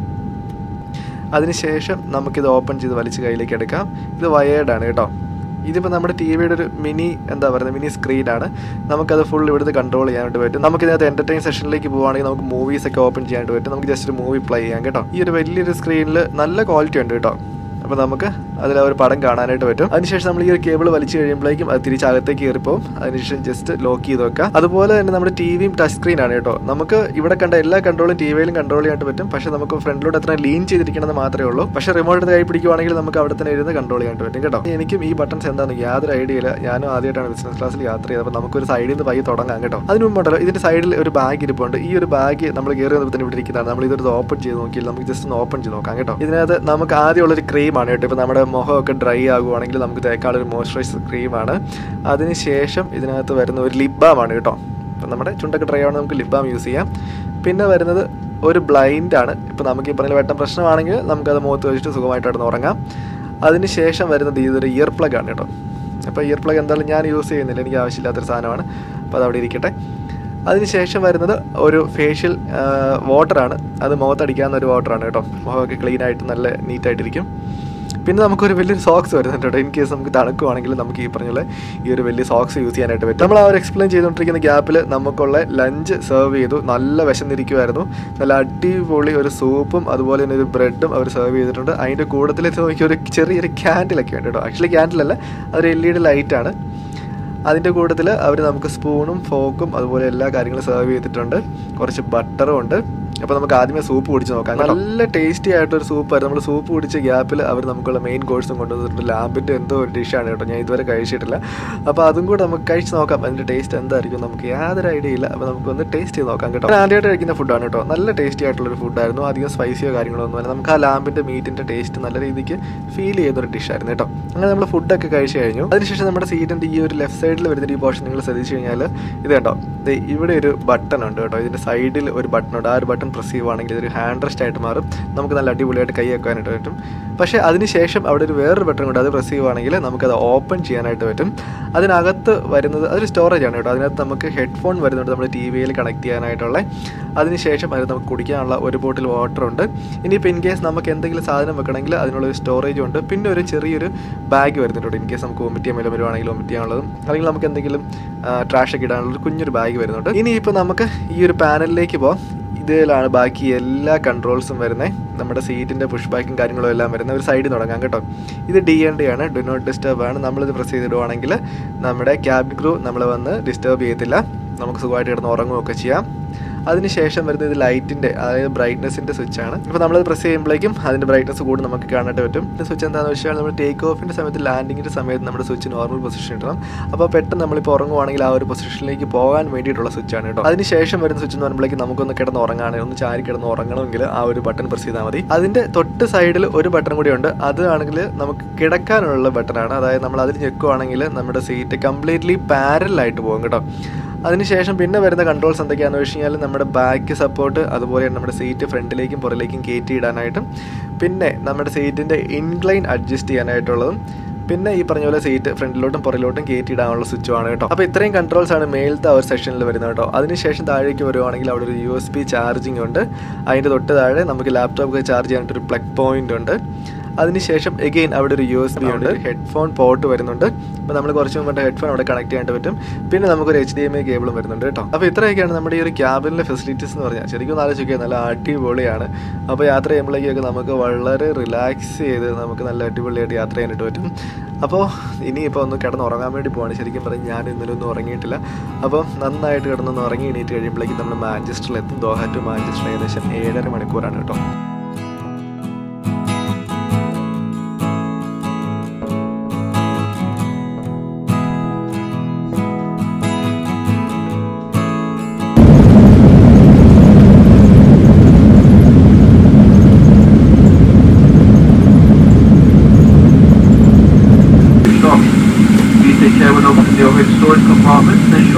അതിനുശേഷം നമുക്കിത് ഓപ്പൺ ചെയ്ത് വലിച്ച് കയ്യിലേക്ക് എടുക്കാം ഇത് വയേർഡാണ് കേട്ടോ ഇതിപ്പോൾ നമ്മുടെ ടി വിയുടെ ഒരു മിനി എന്താ പറയുന്നത് മിനി സ്ക്രീനാണ് നമുക്കത് ഫുൾ ഇവിടുന്ന് കൺട്രോൾ ചെയ്യാനായിട്ട് പറ്റും നമുക്ക് ഇതിനകത്ത് എൻ്റർടൈൻ സെഷനിലേക്ക് പോവുകയാണെങ്കിൽ നമുക്ക് മൂവീസ് ഒക്കെ ഓപ്പൺ ചെയ്യാനായിട്ട് പറ്റും നമുക്ക് ജസ്റ്റ് ഒരു മൂവി പ്ലേ ചെയ്യാം കേട്ടോ ഈ ഒരു വലിയൊരു സ്ക്രീനിൽ നല്ല ക്വാളിറ്റി ഉണ്ട് കേട്ടോ അപ്പോൾ നമുക്ക് അതിൽ ആ ഒരു പടം കാണാനായിട്ട് പറ്റും അതിനുശേഷം നമ്മൾ ഈ ഒരു കേബിൾ വലിച്ചു കഴിയുമ്പോഴേക്കും അത് തിരിച്ച് അകത്തേക്ക് കയറിപ്പോവും അതിനുശേഷം ജസ്റ്റ് ലോക്ക് ചെയ്ത് വെക്കാം അതുപോലെ തന്നെ നമ്മുടെ ടി വിയും ടച്ച് സ്ക്രീൻ ആണ് കേട്ടോ നമുക്ക് ഇവിടെ കണ്ട എല്ലാ കൺട്രോളും ടി വിയിലും കൺട്രോൾ ചെയ്യാനായിട്ട് പറ്റും പക്ഷേ നമുക്ക് ഫ്രണ്ടിലോട്ട് എത്ര ലീൻ ചെയ്തിരിക്കണമെന്ന് മാത്രമേ ഉള്ളൂ പക്ഷേ റിമോട്ട് കൈ പിടിക്കുവാണെങ്കിൽ നമുക്ക് അവിടെ തന്നെ ഇരുന്ന് കൺട്രോൾ ചെയ്യാനായിട്ട് പറ്റും കേട്ടോ എനിക്കും ഈ ബട്ടൺസ് എന്താണെന്ന് യാതൊരു ഐഡിയ ഇല്ല ഞാനും ആദ്യമായിട്ടാണ് ബിസിനസ് ക്ലാസ്സിൽ യാത്ര ചെയ്തത് അപ്പോൾ നമുക്കൊരു സൈഡിൽ നിന്ന് പയ്യെ തുടങ്ങാം കേട്ടോ അതിന് മുമ്പുണ്ടല്ലോ ഇതിന്റെ സൈഡിൽ ഒരു ബാഗ് ഇരിപ്പുണ്ട് ഈ ഒരു ബാഗ് നമ്മൾ കയറി വന്നപ്പോൾ തന്നെ ഇവിടെ ഇരിക്കുന്നതാണ് നമ്മൾ ഇതൊരു ഓപ്പൺ ചെയ്ത് നോക്കിയാൽ നമുക്ക് ജസ്റ്റ് ഒന്ന് ഓപ്പൺ ചെയ്ത് നോക്കാം കേട്ടോ ഇതിനകത്ത് നമുക്ക് ആദ്യമുള്ളൊരു ക്രീമാണ് കേട്ടോ ഇപ്പോൾ നമ്മുടെ മുഖമൊക്കെ ഡ്രൈ ആകുവാണെങ്കിൽ നമുക്ക് തേക്കാളൊരു മോയ്സ്ചറൈസർ ക്രീമാണ് അതിനുശേഷം ഇതിനകത്ത് വരുന്ന ഒരു ലിപ് ബാമാണ് കേട്ടോ അപ്പം നമ്മുടെ ചുണ്ടൊക്കെ ഡ്രൈ ആവണം നമുക്ക് ലിപ് ബാം യൂസ് ചെയ്യാം പിന്നെ വരുന്നത് ഒരു ബ്ലൈൻഡ് ആണ് ഇപ്പോൾ നമുക്ക് ഈ പറഞ്ഞ വെട്ടം പ്രശ്നമാണെങ്കിൽ നമുക്കത് മുഖത്ത് വെച്ചിട്ട് സുഖമായിട്ട് കിടന്ന് ഉറങ്ങാം അതിനുശേഷം വരുന്നത് ഇതൊരു ഇയർ പ്ലഗ് ആണ് കേട്ടോ അപ്പോൾ ഇയർ പ്ലഗ് എന്തായാലും ഞാൻ യൂസ് ചെയ്യുന്നില്ല എനിക്ക് ആവശ്യമില്ലാത്തൊരു സാധനമാണ് അപ്പോൾ അത് അവിടെ ഇരിക്കട്ടെ അതിനുശേഷം വരുന്നത് ഒരു ഫേഷ്യൽ വാട്ടറാണ് അത് മുഖത്തടിക്കാവുന്ന ഒരു വാട്ടറാണ് കേട്ടോ മുഖമൊക്കെ ക്ലീൻ ആയിട്ട് നല്ല നീറ്റായിട്ടിരിക്കും പിന്നെ നമുക്കൊരു വലിയൊരു സോക്സ് വരുന്നുണ്ട് കേട്ടോ ഇൻ കേസ് നമുക്ക് തണുക്കുവാണെങ്കിൽ നമുക്ക് ഈ പറഞ്ഞ പോലെ ഈ ഒരു വലിയ സോക്സ് യൂസ് ചെയ്യാനായിട്ട് പറ്റും നമ്മൾ ആ ഒരു എക്സ്പ്ലെയിൻ ചെയ്തുകൊണ്ടിരിക്കുന്ന ഗ്യാപ്പിൽ നമുക്കുള്ള ലഞ്ച് സെർവ് ചെയ്തു നല്ല വിശന്നിരിക്കുമായിരുന്നു നല്ല അടിപൊളി ഒരു സൂപ്പും അതുപോലെ തന്നെ ഒരു ബ്രെഡും അവർ സെർവ് ചെയ്തിട്ടുണ്ട് അതിൻ്റെ കൂട്ടത്തിൽ നോക്കി ഒരു ചെറിയൊരു ക്യാൻഡിലൊക്കെ ഉണ്ട് കേട്ടോ ആക്ച്വലി ക്യാൻഡിലല്ല അതൊരു എൽ ഇ ഡി ലൈറ്റാണ് അതിൻ്റെ കൂട്ടത്തിൽ അവർ നമുക്ക് സ്പൂണും ഫോക്കും അതുപോലെ എല്ലാ കാര്യങ്ങളും സെർവ് ചെയ്തിട്ടുണ്ട് കുറച്ച് ബട്ടറും ഉണ്ട് അപ്പോൾ നമുക്ക് ആദ്യമേ സൂപ്പ് കുടിച്ച് നോക്കാം നല്ല ടേസ്റ്റി ആയിട്ടൊരു സൂപ്പായിരുന്നു നമ്മൾ സൂപ്പ് കുടിച്ച ഗ്യാപ്പിൽ അവർ നമുക്കുള്ള മെയിൻ കോഴ്സും കൊണ്ടുവന്നിട്ടുണ്ട് ലാമ്പിൻ്റെ എന്തോ ഒരു ഡിഷാണ് കേട്ടോ ഞാൻ ഇതുവരെ കഴിച്ചിട്ടില്ല അപ്പോൾ അതും കൂടെ നമുക്ക് കഴിച്ച് നോക്കാം അതിൻ്റെ ടേസ്റ്റ് എന്തായിരിക്കും നമുക്ക് യാതൊരു ഐഡിയ ഇല്ല അപ്പോൾ നമുക്കൊന്ന് ടേസ്റ്റ് ചെയ്ത് നോക്കാം കേട്ടോ ഞാൻ ആദ്യമായിട്ട് കഴിക്കുന്ന ഫുഡാണ് കേട്ടോ നല്ല ടേസ്റ്റി ആയിട്ടുള്ളൊരു ഫുഡായിരുന്നു അധികം സ്പൈസിയോ കാര്യങ്ങളോ ഒന്നുമല്ല നമുക്ക് ആ ലാമ്പിൻ്റെ മീറ്റിൻ്റെ ടേസ്റ്റ് നല്ല രീതിക്ക് ഫീൽ ചെയ്യുന്ന ഒരു ഡിഷായിരുന്നു കേട്ടോ അങ്ങനെ നമ്മൾ ഫുഡൊക്കെ കഴിച്ച് കഴിഞ്ഞു അതിനുശേഷം നമ്മുടെ സീറ്റിൻ്റെ ഈ ഒരു ലെഫ്റ്റ് സൈഡിൽ വരുന്ന ഈ പോർഷൻ നിങ്ങൾ ശ്രദ്ധിച്ചു കഴിഞ്ഞാൽ ഇത് കണ്ടോ ദേ ഇവിടെ ഒരു ബട്ടൺ ഉണ്ട് കേട്ടോ ഇതിൻ്റെ സൈഡിൽ ഒരു ബട്ടൺ ഉണ്ട് ആ ഒരു ബട്ടൺ പ്രസ് ചെയ്യുവാണെങ്കിൽ ഇതൊരു ഹാൻഡ് റെസ്റ്റ് ആയിട്ട് മാറും നമുക്ക് നല്ല അടിപൊളിയായിട്ട് കൈ വെക്കാനായിട്ട് പറ്റും പക്ഷേ അതിനുശേഷം അവിടെ ഒരു വേറൊരു ബട്ടൺ ഉണ്ട് അത് പ്രസ് ചെയ്യുവാണെങ്കിൽ നമുക്കത് ഓപ്പൺ ചെയ്യാനായിട്ട് പറ്റും അതിനകത്ത് വരുന്നത് അതൊരു സ്റ്റോറേജ് ആണ് കേട്ടോ അതിനകത്ത് നമുക്ക് ഹെഡ്ഫോൺ വരുന്നുണ്ട് നമ്മുടെ ടി വിയിൽ കണക്ട് ചെയ്യാനായിട്ടുള്ള അതിനുശേഷം അതിന് നമുക്ക് കുടിക്കാനുള്ള ഒരു ബോട്ടിൽ വാട്ടർ ഉണ്ട് ഇനിയിപ്പോൾ ഇൻ കേസ് നമുക്ക് എന്തെങ്കിലും സാധനം വെക്കണമെങ്കിൽ അതിനുള്ള ഒരു സ്റ്റോറേജ് ഉണ്ട് പിന്നെ ഒരു ചെറിയൊരു ബാഗ് വരുന്നുണ്ട് ഇൻ കേസ് നമുക്ക് വോമിറ്റ് ചെയ്യാൻ വരുവാണെങ്കിൽ വോമിറ്റ് ചെയ്യാനുള്ളതും അല്ലെങ്കിൽ നമുക്ക് എന്തെങ്കിലും ട്രാഷ് ഒക്കെ ഇടാനുള്ള ഒരു കുഞ്ഞൊരു ബാഗ് വരുന്നുണ്ട് ഇനിയിപ്പോൾ നമുക്ക് ഈ ഒരു പാനലിലേക്ക് പോകാം ഇതിലാണ് ബാക്കി എല്ലാ കൺട്രോൾസും വരുന്നത് നമ്മുടെ സീറ്റിൻ്റെ പുഷ് ബാക്കും കാര്യങ്ങളും എല്ലാം വരുന്നത് ഒരു സൈഡിൽ തുടങ്ങാം കേട്ടോ ഇത് ഡി എൻ ഡി ആണ് ഡു നോട്ട് ഡിസ്റ്റർബ് ആണ് നമ്മളിത് പ്രസ് ചെയ്തിടുവാണെങ്കിൽ നമ്മുടെ ക്യാബിൻ ക്രൂ നമ്മളെ വന്ന് ഡിസ്റ്റർബ് ചെയ്യത്തില്ല നമുക്ക് സുഖമായിട്ട് കിടന്ന് ഉറങ്ങുകയൊക്കെ ചെയ്യാം അതിനുശേഷം വരുന്നത് ഇത് ലൈറ്റിൻ്റെ അതായത് ബ്രൈറ്റ്നസിൻ്റെ സ്വിച്ച് ആണ് ഇപ്പോൾ നമ്മളത് പ്രസ് ചെയ്യുമ്പോഴേക്കും അതിൻ്റെ ബ്രൈറ്റ്നസ് കൂടി നമുക്ക് കാണാനായിട്ട് പറ്റും ഈ സ്വിച്ച് എന്താണെന്ന് വെച്ചാൽ നമ്മൾ ടേക്ക് ഓഫിൻ്റെ സമയത്ത് ലാൻഡിങ്ങിൻ്റെ സമയത്ത് നമ്മുടെ സ്വിച്ച് നോർമൽ പൊസിഷൻ ഇടണം അപ്പോൾ പെട്ടെന്ന് നമ്മളിപ്പോൾ ഉറങ്ങുവാണെങ്കിൽ ആ ഒരു പൊസിഷനിലേക്ക് പോകാൻ വേണ്ടിയിട്ടുള്ള സ്വിച്ചാണ് കേട്ടോ അതിനുശേഷം വരുന്ന സ്വിച്ച് എന്ന് പറയുമ്പോഴേക്കും നമുക്കൊന്ന് കിടന്ന് ഉറങ്ങാണ് ഒന്ന് ചാരി കിടന്ന് ഉറങ്ങണമെങ്കിൽ ആ ഒരു ബട്ടൺ പ്രസ് ചെയ്താൽ മതി അതിൻ്റെ തൊട്ട് സൈഡിൽ ഒരു ബട്ടൺ കൂടി ഉണ്ട് അതാണെങ്കിൽ നമുക്ക് കിടക്കാനുള്ള ബട്ടണാണ് അതായത് നമ്മൾ അതിൽ ഞെക്കുവാണെങ്കിൽ നമ്മുടെ സീറ്റ് കംപ്ലീറ്റ്ലി പാരലായിട്ട് പോകും കേട്ടോ അതിനുശേഷം പിന്നെ വരുന്ന കൺട്രോൾസ് എന്തൊക്കെയാണെന്ന് വെച്ച് കഴിഞ്ഞാൽ നമ്മുടെ ബാക്ക് സപ്പോർട്ട് അതുപോലെ നമ്മുടെ സീറ്റ് ഫ്രണ്ടിലേക്കും പുറകിലേക്കും കയറ്റി ഇടാനായിട്ടും പിന്നെ നമ്മുടെ സീറ്റിൻ്റെ ഇൻക്ലൈൻ അഡ്ജസ്റ്റ് ചെയ്യാനായിട്ടുള്ളതും പിന്നെ ഈ പറഞ്ഞ പോലെ സീറ്റ് ഫ്രണ്ടിലോട്ടും പുറകിലോട്ടും കയറ്റി ഇടാനുള്ള സ്വിച്ചുമാണ് കേട്ടോ അപ്പോൾ ഇത്രയും കൺട്രോൾസ് ആണ് മേലത്തെ ആ ഒരു സെക്ഷനിൽ വരുന്നത് കേട്ടോ അതിനുശേഷം താഴേക്ക് വരുവാണെങ്കിൽ അവിടെ ഒരു യു എസ് ബി ചാർജിങ് ഉണ്ട് അതിൻ്റെ തൊട്ട് താഴെ നമുക്ക് ലാപ്ടോപ്പ് ചാർജ് ചെയ്യാനായിട്ട് ഒരു പ്ലഗ് പോയിന്റ് ഉണ്ട് അതിനുശേഷം എഗെയിൻ അവിടെ ഒരു യു എസ് ബി ഉണ്ട് ഹെഡ്ഫോൺ പോർട്ട് വരുന്നുണ്ട് അപ്പോൾ നമ്മൾ കുറച്ച് മുമ്പ് ഹെഡ്ഫോൺ അവിടെ കണക്ട് ചെയ്യാനായിട്ട് പറ്റും പിന്നെ നമുക്കൊരു എച്ച് ഡി എം ഐ കേബിളും വരുന്നുണ്ട് കേട്ടോ അപ്പോൾ ഇത്രയൊക്കെയാണ് നമ്മുടെ ഈ ഒരു ക്യാബിനിലെ ഫെസിലിറ്റീസ് എന്ന് പറഞ്ഞാൽ ശരിക്കും ഒന്ന് ആലോചിക്കുക നല്ല അടിപൊളിയാണ് അപ്പോൾ യാത്ര ചെയ്യുമ്പോഴേക്കൊക്കെ നമുക്ക് വളരെ റിലാക്സ് ചെയ്ത് നമുക്ക് നല്ല അടിപൊളിയായിട്ട് യാത്ര ചെയ്യാനായിട്ട് പറ്റും അപ്പോൾ ഇനിയിപ്പോൾ ഒന്ന് കിടന്ന് ഉറങ്ങാൻ വേണ്ടി പോവാണ് ശരിക്കും പറഞ്ഞ് ഞാൻ ഇന്നലെ ഒന്നും ഉറങ്ങിയിട്ടില്ല അപ്പോൾ നന്നായിട്ട് കിടന്നൊന്ന് ഉറങ്ങി എണീറ്റ് കഴിയുമ്പോഴേക്കും നമ്മൾ മാഞ്ചസ്റ്ററിൽ എത്തും ദോഹ ടു മാഞ്ചസ്റ്റർ ഏകദേശം ഏഴര മണിക്കൂറാണ് കേട്ടോ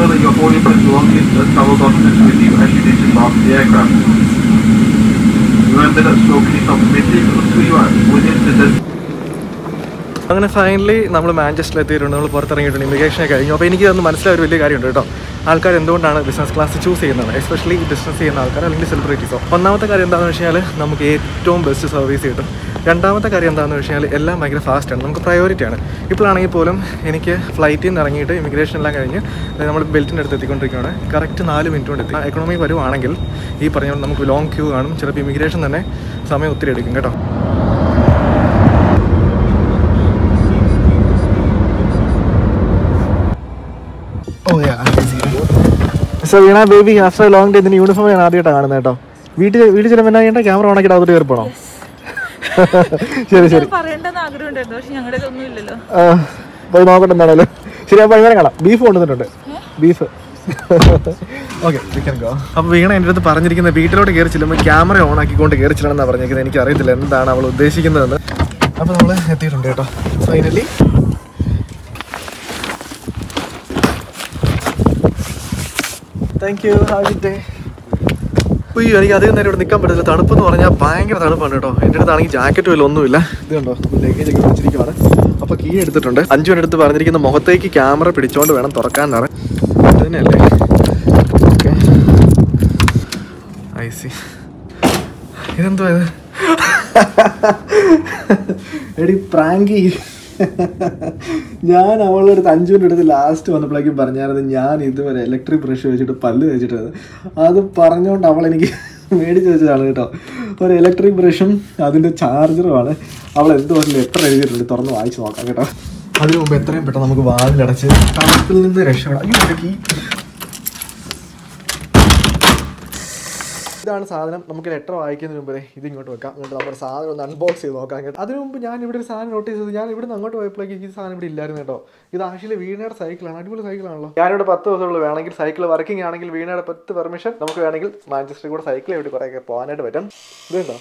ensure that your boarding pass belongings and travel documents with you as you disembark the aircraft. Remember that smoking is not permitted until you are within the designated അങ്ങനെ finally നമ്മൾ മാഞ്ചസ്റ്ററിൽ എത്തിയിട്ടുണ്ട് നമ്മൾ പുറത്തിറങ്ങിയിട്ടുണ്ട് ഇമിഗ്രേഷനെ കഴിഞ്ഞു അപ്പോൾ എനിക്ക് അന്ന് മനസ്സിലായ ഒരു വലിയ കാര്യമുണ്ട് കേട്ടോ ആൾക്കാർ എന്തുകൊണ്ടാണ് ബിസിനസ് ക്ലാസ് ചൂസ് ചെയ്യുന്നത് എസ്പെഷ്യലി ബിസിനസ് ചെയ്യുന്ന ആൾക്കാർ അല്ലെങ്കിൽ സെലിബ്രിറ്റീസോ ഒന്നാമത്തെ കാര്യം എന്താണെന്ന് വെച്ച് കഴിഞ്ഞാൽ നമുക്ക് ഏറ്റവും ബെസ്റ്റ് സർവീസ് കിട്ടും രണ്ടാമത്തെ കാര്യം എന്താണെന്ന് വെച്ച് കഴിഞ്ഞാൽ എല്ലാം ഭയങ്കര ഫാസ്റ്റാണ് നമുക്ക് പ്രയോറിറ്റി ആണ് ഇപ്പോഴാണെങ്കിൽ പോലും എനിക്ക് ഫ്ലൈറ്റിൽ നിന്ന് ഇറങ്ങിയിട്ട് ഇമിഗ്രേഷൻ എല്ലാം കഴിഞ്ഞ് നമ്മൾ ബെൽറ്റിൻ്റെ അടുത്ത് എത്തിക്കൊണ്ടിരിക്കുകയാണ് കറക്റ്റ് നാല് മിനിറ്റ് കൊണ്ട് എത്തി എക്കണോമി വരുവാണെങ്കിൽ ഈ പറഞ്ഞ പോലെ നമുക്ക് ലോങ് ക്യൂ കാണും ചിലപ്പോൾ ഇമിഗ്രേഷൻ തന്നെ സമയം ഒത്തിരി എടുക്കും കേട്ടോ oh so Veena Baby after long day ഇതിന് യൂണിഫോം ഞാൻ ആദ്യമായിട്ടാണ് കാണുന്നത് കേട്ടോ വീട്ടിൽ വീട്ടിൽ ചെല്ലുമ്പോൾ എന്നാ ചെയ്യേണ്ട ക്യാമറ ഓണാക്കിയിട്ട് അകത്തോട്ട് കയറി പോകണം ശരി ശരി പറയേണ്ടെന്ന് ആഗ്രഹം ഉണ്ടായിരുന്നു പക്ഷെ ഞങ്ങളുടെ ഒന്നും ഇല്ലല്ലോ ആ, പോയി നോക്കട്ടെ എന്താണല്ലോ ശരി അപ്പോൾ ഇങ്ങനെ കാണാം ബീഫ് കൊണ്ടുവന്നിട്ടുണ്ട് ബീഫ് ഓക്കെ ചിക്കൻ ഗോ അപ്പോൾ വീണ എൻ്റെ അടുത്ത് പറഞ്ഞിരിക്കുന്നത് വീട്ടിലോട്ട് കയറി ചെല്ലുമ്പോൾ ക്യാമറ ഓൺ ആക്കിക്കൊണ്ട് കയറി ചെല്ലണമെന്നാണ് പറഞ്ഞിരിക്കുന്നത് എനിക്ക് അറിയത്തില്ല എന്താണ് അവൾ ഉദ്ദേശിക്കുന്നതെന്ന് അപ്പോൾ നമ്മൾ എത്തിയിട്ടുണ്ട് കേട്ടോ finally thank you have day അയ്യോ എനിക്ക് അധികം നേരം ഇവിടെ നിൽക്കാൻ പറ്റില്ല തണുപ്പെന്ന് പറഞ്ഞാൽ ഭയങ്കര തണുപ്പാണ് കേട്ടോ എൻ്റെ അടുത്താണെങ്കിൽ ജാക്കറ്റും ഇല്ല ഒന്നുമില്ല ഇത് കണ്ടോ ലഗേജ് ഒക്കെ വെച്ചിരിക്കുവാണ് അപ്പോൾ കീ എടുത്തിട്ടുണ്ട് അഞ്ചു മണി അടുത്ത് പറഞ്ഞിരിക്കുന്ന മുഖത്തേക്ക് ക്യാമറ പിടിച്ചോണ്ട് വേണം തുറക്കാനാണ് ഇത് തന്നെയല്ലേ ഓക്കെ ഐ സി ഇതെന്തോ ഇത് എടി പ്രാങ്കി ഞാൻ അവളുടെ അടുത്ത് അഞ്ചു മിനിറ്റ് അടുത്ത് ലാസ്റ്റ് വന്നപ്പോഴേക്കും പറഞ്ഞായിരുന്നു ഞാൻ ഇതുവരെ ഇലക്ട്രിക് ബ്രഷ് വെച്ചിട്ട് പല്ല് വെച്ചിട്ടത് അത് പറഞ്ഞുകൊണ്ട് അവൾ എനിക്ക് മേടിച്ച് വെച്ചതാണ് കേട്ടോ ഒരു ഇലക്ട്രിക് ബ്രഷും അതിൻ്റെ ചാർജറുമാണ് അവൾ എന്തുപോലെ ലെറ്റർ എഴുതിയിട്ടുണ്ട് തുറന്ന് വായിച്ച് നോക്കാം കേട്ടോ അതിനു മുമ്പ് എത്രയും പെട്ടെന്ന് നമുക്ക് വാതിലടച്ച് തണുപ്പിൽ നിന്ന് രക്ഷപ്പെടാം അയ്യോ എൻ്റെ കീ ഇതാണ് സാധനം നമുക്ക് ലെറ്റർ വായിക്കുന്നതിന് മുമ്പേ ഇത് ഇങ്ങോട്ട് വെക്കാം എന്നിട്ട് നമ്മുടെ സാധനം ഒന്ന് അൺബോക്സ് ചെയ്ത് നോക്കാം കേട്ടോ അതിന് മുമ്പ് ഞാൻ ഇവിടെ ഒരു സാധനം നോട്ടീസ് ചെയ്തു ഞാൻ ഇവിടെ നിന്ന് അങ്ങോട്ട് പോയപ്പോഴേക്ക് ഈ സാധനം ഇവിടെ ഇല്ലായിരുന്നു കേട്ടോ ഇത് ആക്ച്വലി വീണയുടെ സൈക്കിളാണ് അടിപൊളി സൈക്കിളാണല്ലോ ഞാനിവിടെ പത്ത് ദിവസമുള്ളൂ വേണമെങ്കിൽ സൈക്കിൾ വർക്കിംഗ് ആണെങ്കിൽ വീണയുടെ പത്ത് പെർമിഷൻ നമുക്ക് വേണമെങ്കിൽ മാഞ്ചസ്റ്ററിൽ കൂടെ സൈക്കിൾ ഇവിടെ കുറേയൊക്കെ പോകാനായിട്ട് പറ്റും ഇതുണ്ടോ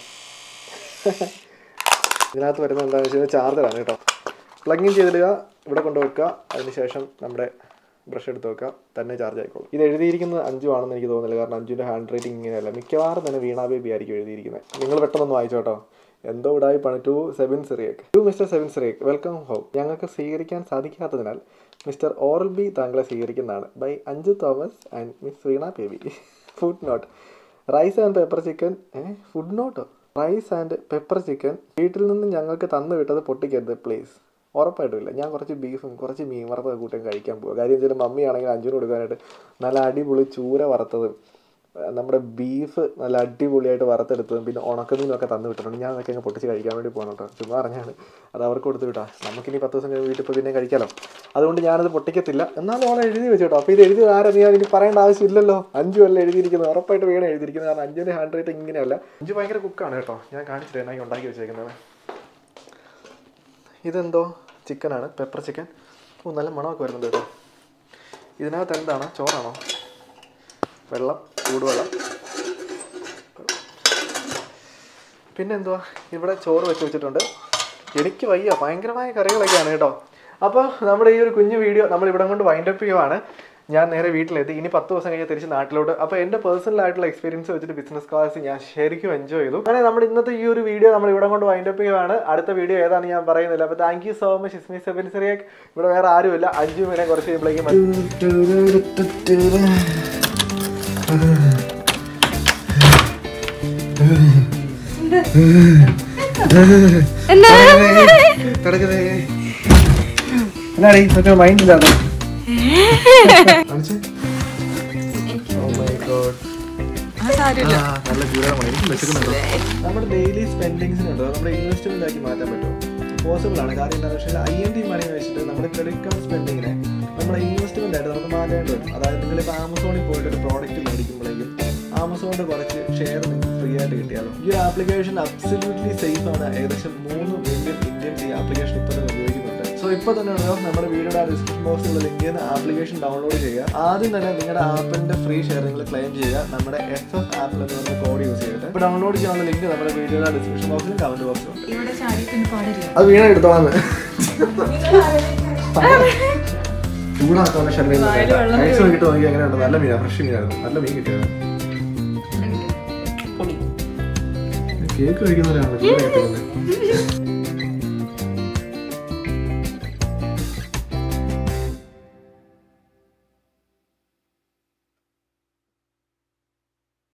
ഇതിനകത്ത് വരുന്നത് എന്താണെന്ന് വെച്ച് കഴിഞ്ഞാൽ ചാർജറാണ് കേട്ടോ പ്ലഗ് ഇൻ ചെയ്തിടുക ഇവിടെ കൊണ്ടുവെക്കുക അതിനുശേഷം നമ്മുടെ ബ്രഷ് എടുത്ത് വെക്കുക തന്നെ ചാർജ് ആയിക്കോളും ഇത് എഴുതിയിരിക്കുന്നത് അഞ്ചു ആണെന്ന് എനിക്ക് തോന്നുന്നില്ല കാരണം അഞ്ചുവിൻ്റെ ഹാൻഡ് റൈറ്റിംഗ് ഇങ്ങനെയല്ല മിക്കവാറും തന്നെ വീണ ബേബി ആയിരിക്കും എഴുതിയിരിക്കുന്നത് നിങ്ങൾ പെട്ടെന്നൊന്ന് വായിച്ചോ കേട്ടോ എന്തോ ഉടായിപ്പാണ് to Sebin Cyriac to mister Sebin Cyriac welcome home ഞങ്ങൾക്ക് സ്വീകരിക്കാൻ സാധിക്കാത്തതിനാൽ മിസ്റ്റർ ഓറൽ ബി താങ്കളെ സ്വീകരിക്കുന്നതാണ് by Anju Thomas and miss Veena Baby food note rice and pepper chicken a food note rice and pepper chicken വീട്ടിൽ നിന്ന് ഞങ്ങൾക്ക് തന്നു വിട്ടത് പൊട്ടിക്കരുത് പ്ലീസ് ഉറപ്പായിട്ടുമില്ല ഞാൻ കുറച്ച് ബീഫും കുറച്ച് മീൻ വറുത്തത് കൂട്ടം കഴിക്കാൻ പോകുക കാര്യം വെച്ചാൽ മമ്മിയാണെങ്കിൽ അഞ്ചിന് കൊടുക്കാനായിട്ട് നല്ല അടിപൊളി ചൂര വറുത്തതും ആ, നമ്മുടെ ബീഫ് നല്ല അടിപൊളിയായിട്ട് വറുത്തെടുത്തതും പിന്നെ ഉണക്കമീനൊക്കെ തന്നു വിട്ടിട്ടുണ്ട് ഞാൻ അതൊക്കെ അങ്ങ് പൊട്ടിച്ച് കഴിക്കാൻ വേണ്ടി പോകണം കേട്ടോ ചുമ്മാ പറഞ്ഞാണ് അത് അവർക്ക് കൊടുത്തു വിട്ടാ നമുക്കിനി പത്ത് ദിവസം കഴിഞ്ഞ് വീട്ടിൽ പോയി പിന്നെ കഴിക്കാലോ അതുകൊണ്ട് ഞാനത് പൊട്ടിക്കത്തില്ല എന്നാലും അവളെ എഴുതി വെച്ചു കേട്ടോ അപ്പോൾ ഇത് എഴുതി ആരെന്ന് ഞാൻ ഇനി പറയേണ്ട ആവശ്യമില്ലല്ലോ അഞ്ചു അല്ല എഴുതിയിരിക്കുന്നത് ഉറപ്പായിട്ട് വീണ എഴുതിയിരിക്കുന്നത് കാരണം അഞ്ചിൻ്റെ ഹാൻഡ് റൈറ്റിംഗ് ഇങ്ങനെയല്ല അഞ്ച് ഭയങ്കര കുക്കാണ് കേട്ടോ ഞാൻ കാണിച്ചിട്ട് എന്നായി ഉണ്ടാക്കി വെച്ചേക്കുന്നത് ഇതെന്തോ ചിക്കനാണ് പെപ്പർ ചിക്കൻ ഓ നല്ല മണമൊക്കെ വരുന്നുണ്ട് കേട്ടോ ഇതിനകത്ത് എന്താണ് ചോറാണോ വെള്ളം ചൂടുവെള്ളം പിന്നെ എന്തുവാ ഇവിടെ ചോറ് വെച്ച് വെച്ചിട്ടുണ്ട് എനിക്ക് വയ്യ ഭയങ്കരമായ കറികളൊക്കെയാണ് കേട്ടോ അപ്പോൾ നമ്മുടെ ഈ ഒരു കുഞ്ഞു വീഡിയോ നമ്മൾ ഇവിടെ കൊണ്ട് വൈൻഡപ്പ് ചെയ്യുവാണ് ഞാൻ നേരെ വീട്ടിലെത്തി ഇനി പത്ത് ദിവസം കഴിഞ്ഞ് തിരിച്ച് നാട്ടിലോട്ട് അപ്പോൾ എൻ്റെ പേഴ്സണൽ ആയിട്ടുള്ള എക്സ്പീരിയൻസ് വെച്ചിട്ട് ബിസിനസ് ക്ലാസ് ഞാൻ ശരിക്കും എൻജോയ് ചെയ്തു അങ്ങനെ നമ്മുടെ ഇന്നത്തെ ഈ ഒരു വീഡിയോ നമ്മൾ ഇവിടെ കൊണ്ട് വൈൻഡപ്പ് ചെയ്യുവാണ് അടുത്ത വീഡിയോ ഏതാണെന്ന് ഞാൻ പറയുന്നില്ല അപ്പോൾ താങ്ക് യു സോ മച്ച് ഇസ്മി സെബൻ സിറിയക് ഇവിടെ വേറെ ആരുമില്ല അഞ്ചു മിനിറ്റ് കുറച്ച് കഴിയുമ്പോഴേക്കും കിടക്കുന്നേ എന്നാടി മറ്റേ മൈൻഡ് ഇല്ലാതെ കാണിച്ചേ. Oh my God. ആ, നല്ല ചൂടാണ് എനിക്ക് വിശക്കുന്നുണ്ടോ നമ്മുടെ ഡെയിലി സ്പെൻഡിങ്സിനുണ്ടോ നമ്മുടെ ഇൻവെസ്റ്റ്മെന്റ് ആക്കി മാറ്റാൻ പറ്റുമോ പോസിബിൾ ആണ് കാര്യം എന്താണെന്ന് വെച്ചാൽ ഐ എൻ ഡി മണി വെച്ചിട്ട് നമ്മുടെ ക്രെഡിറ്റ് കാർഡ് സ്പെൻഡിങ്ങിനെ നമ്മുടെ ഇൻവെസ്റ്റ്മെന്റ് ആയിട്ട് നമുക്ക് മാറ്റേണ്ടി വരും അതായത് നിങ്ങളിപ്പോൾ ആമസോണിൽ പോയിട്ട് ഒരു പ്രോഡക്റ്റ് മേടിക്കുമ്പോഴേക്കും ആമസോണിന്റെ കുറച്ച് ഷെയർ നിങ്ങൾക്ക് ഫ്രീ ആയിട്ട് കിട്ടിയാലോ ഈ ഒരു ആപ്ലിക്കേഷൻ അബ്സല്യൂട്ട്ലി സേഫ് ആണ് ഏകദേശം മൂന്ന് മില്യൺ ഇന്ത്യൻസ് ഈ ആപ്ലിക്കേഷൻ ഇപ്പോൾ തന്നെ ഉപയോഗിക്കുന്നുണ്ട് സോ ഇപ്പോൾ തന്നെ ഉണ്ടോ നമ്മുടെ വീഡിയോയുടെ ഡിസ്ക്രിപ്ഷൻ ബോക്സിലുള്ള ലിങ്കിൽ നിന്ന് ആപ്ലിക്കേഷൻ ഡൗൺലോഡ് ചെയ്യുക ആദ്യം തന്നെ നിങ്ങളുടെ ആപ്പിന്റെ ഫ്രീ ഷെയർ നിങ്ങൾ ക്ലെയിം ചെയ്യുക നമ്മുടെ എഫ് എഫ് ആപ്പിൽ എന്ന് പറഞ്ഞ കോഡ് യൂസ് ചെയ്തിട്ട് ഇപ്പോൾ ഡൗൺലോഡ് ചെയ്യാനുള്ള ലിങ്ക് നമ്മുടെ വീഡിയോയുടെ ഡിസ്ക്രിപ്ഷൻ ബോക്സിലും കമന്റ് ബോക്സിലും ഉണ്ട് ഇവിടെ ചാടി പിന്നെ പാടില്ല അത് വീണ എടുത്തോളാന്ന് ചൂടാക്കാനുള്ള ഷർട്ട് വായില് വെള്ളം കഴിച്ചു നോക്കിയിട്ട് നോക്കി എങ്ങനെയുണ്ട് നല്ല മീനാണ് ഫ്രഷ് മീനായിരുന്നു നല്ല മീൻ കിട്ടിയത് കേക്ക് കഴിക്കുന്നവരാണ് ചൂട് കഴിക്കുന്നത്